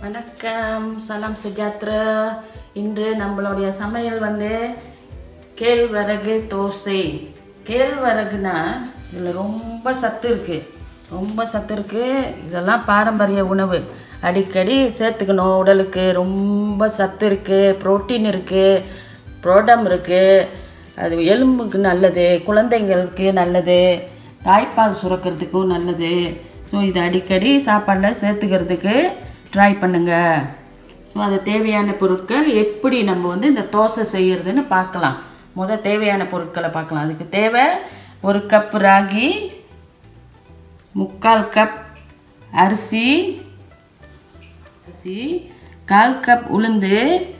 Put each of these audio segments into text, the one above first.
வணக்கம் சலாம் சஜாத்ரா இன்று நம்மளுடைய சமையல் வந்து கேழ்வரகு தோசை கேழ்வரகுனா இதில் ரொம்ப சத்து இருக்குது ரொம்ப சத்து இருக்குது இதெல்லாம் பாரம்பரிய உணவு அடிக்கடி சேர்த்துக்கணும் உடலுக்கு ரொம்ப சத்து இருக்குது புரோட்டீன் இருக்குது புரோடம் இருக்குது அது எலும்புக்கு நல்லது குழந்தைங்களுக்கு நல்லது தாய்ப்பால் சுரக்கிறதுக்கும் நல்லது ஸோ இது அடிக்கடி சாப்பாடில் சேர்த்துக்கிறதுக்கு ட்ரை பண்ணுங்கள் ஸோ அது தேவையான பொருட்கள் எப்படி நம்ம வந்து இந்த தோசை செய்யறதுன்னு பார்க்கலாம் முத தேவையான பொருட்களை பார்க்கலாம் அதுக்கு தேவை ஒரு கப் ராகி முக்கால் கப் அரிசி அரிசி கால் கப் உளுந்து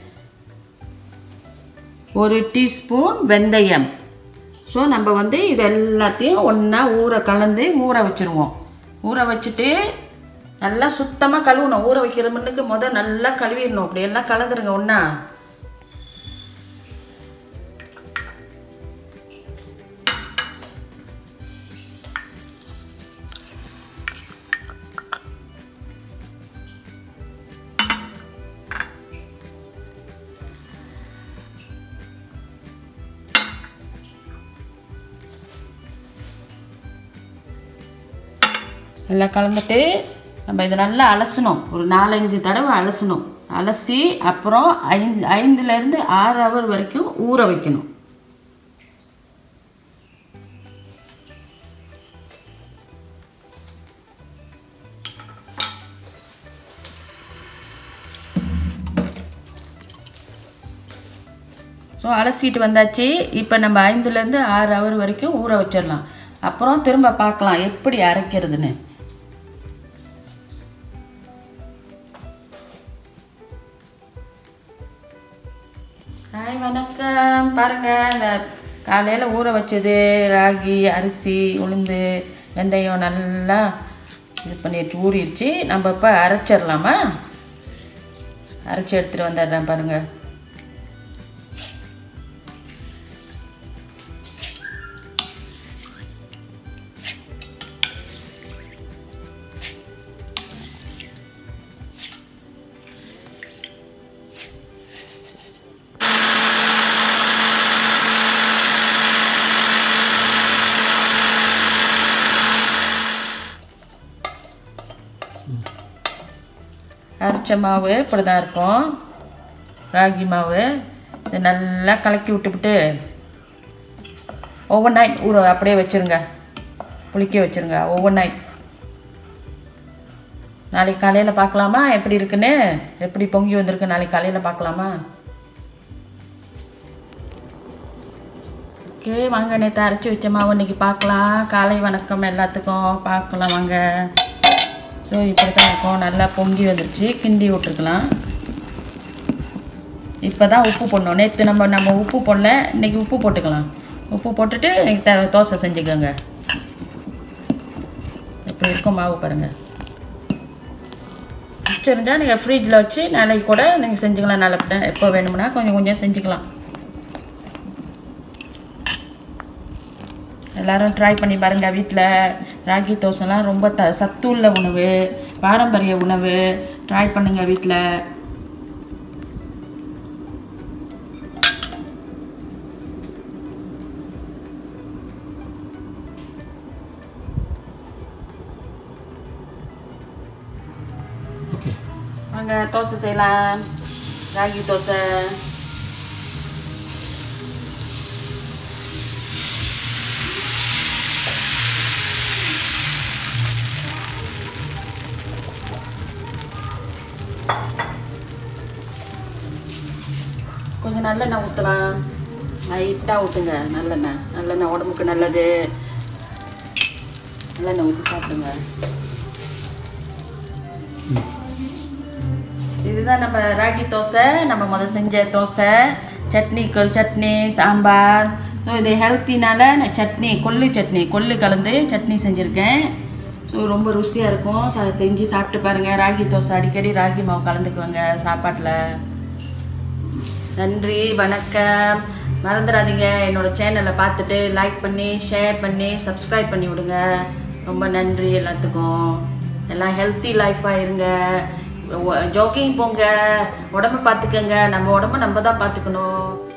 ஒரு டீஸ்பூன் வெந்தயம் ஸோ நம்ம வந்து இது எல்லாத்தையும் ஒன்றா ஊற கலந்து ஊற வச்சுருவோம் ஊற வச்சுட்டு நல்லா சுத்தமாக கழுவணும் ஊற வைக்கிற முன்னுக்கு முத நல்லா கழுவிடணும் அப்படி எல்லாம் கலந்துருங்க ஒன்றா நல்லா கலந்துட்டு நம்ம இதை நல்லா அலசணும் ஒரு நாலஞ்சு தடவை அலசணும் அலசி அப்புறம் ஐந்து ஐந்துலேருந்து ஆறு ஹவர் வரைக்கும் ஊற வைக்கணும் ஸோ அலசிட்டு வந்தாச்சு இப்போ நம்ம ஐந்துலேருந்து ஆறு ஹவர் வரைக்கும் ஊற வச்சிடலாம் அப்புறம் திரும்ப பார்க்கலாம் எப்படி அரைக்கிறதுன்னு ஹாய் வணக்கம் பாருங்க இந்த காலையில் ஊற வச்சது ராகி அரிசி உளுந்து வெந்தயம் நல்லா இது பண்ணிட்டு ஊறிடுச்சு நம்ம இப்போ அரைச்சிடலாமா அரைச்சி எடுத்துகிட்டு வந்துடுறேன் பாருங்கள் அரைச்ச மாவு இப்படி தான் இருக்கும் ராகி மாவு இது நல்லா கலக்கி விட்டுவிட்டு ஓவர் நைட் ஊற அப்படியே வச்சுருங்க புளிக்க வச்சுருங்க ஓவர் நைட் நாளைக்கு காலையில் பார்க்கலாமா எப்படி இருக்குன்னு எப்படி பொங்கி வந்திருக்கு நாளைக்கு காலையில் பார்க்கலாமா ஓகே வாங்க நேற்று அரைச்சி வச்ச மாவு இன்னைக்கு பார்க்கலாம் காலை வணக்கம் எல்லாத்துக்கும் பார்க்கலாம் வாங்க ஸோ இப்படி தான் இருக்கும் நல்லா பொங்கி வந்துருச்சு கிண்டி விட்ருக்கலாம் இப்போ தான் உப்பு போடணும் நேற்று நம்ம நம்ம உப்பு போடல இன்றைக்கி உப்பு போட்டுக்கலாம் உப்பு போட்டுட்டு இன்னைக்கு த தோசை செஞ்சுக்கோங்க இப்படி இருக்கும் மாவு பாருங்கள் மிச்சம் நீங்கள் ஃப்ரிட்ஜில் வச்சு நாளைக்கு கூட நீங்கள் செஞ்சுக்கலாம் நல்ல எப்போ வேணும்னா கொஞ்சம் கொஞ்சம் செஞ்சுக்கலாம் எல்லாரும் ட்ரை பண்ணி பாருங்கள் வீட்டில் ராகி தோசைலாம் ரொம்ப த சத்து உள்ள உணவு பாரம்பரிய உணவு ட்ரை பண்ணுங்கள் வீட்டில் ஓகே வாங்க தோசை செய்யலாம் ராகி தோசை கொஞ்சம் நல்லெண்ணெய் ஊற்றலாம் லைட்டாக ஊற்றுங்க நல்லெண்ணெய் நல்லெண்ணெய் உடம்புக்கு நல்லது நல்லெண்ணெய் ஊற்றி சாப்பிடுங்க இதுதான் நம்ம ராகி தோசை நம்ம முதல் செஞ்ச தோசை சட்னி கொல் சட்னி சாம்பார் ஸோ இது ஹெல்த்தினால நான் சட்னி கொள்ளு சட்னி கொள்ளு கலந்து சட்னி செஞ்சுருக்கேன் ஸோ ரொம்ப ருசியாக இருக்கும் ச செஞ்சு சாப்பிட்டு பாருங்கள் ராகி தோசை அடிக்கடி ராகி மாவு கலந்துக்குவாங்க சாப்பாட்டில் நன்றி வணக்கம் மறந்துடாதீங்க என்னோட சேனலை பார்த்துட்டு லைக் பண்ணி ஷேர் பண்ணி சப்ஸ்கிரைப் பண்ணி விடுங்க ரொம்ப நன்றி எல்லாத்துக்கும் எல்லாம் ஹெல்த்தி லைஃபாக இருங்க ஜாக்கிங் போங்க உடம்ப பார்த்துக்கங்க நம்ம உடம்ப நம்ம தான் பார்த்துக்கணும்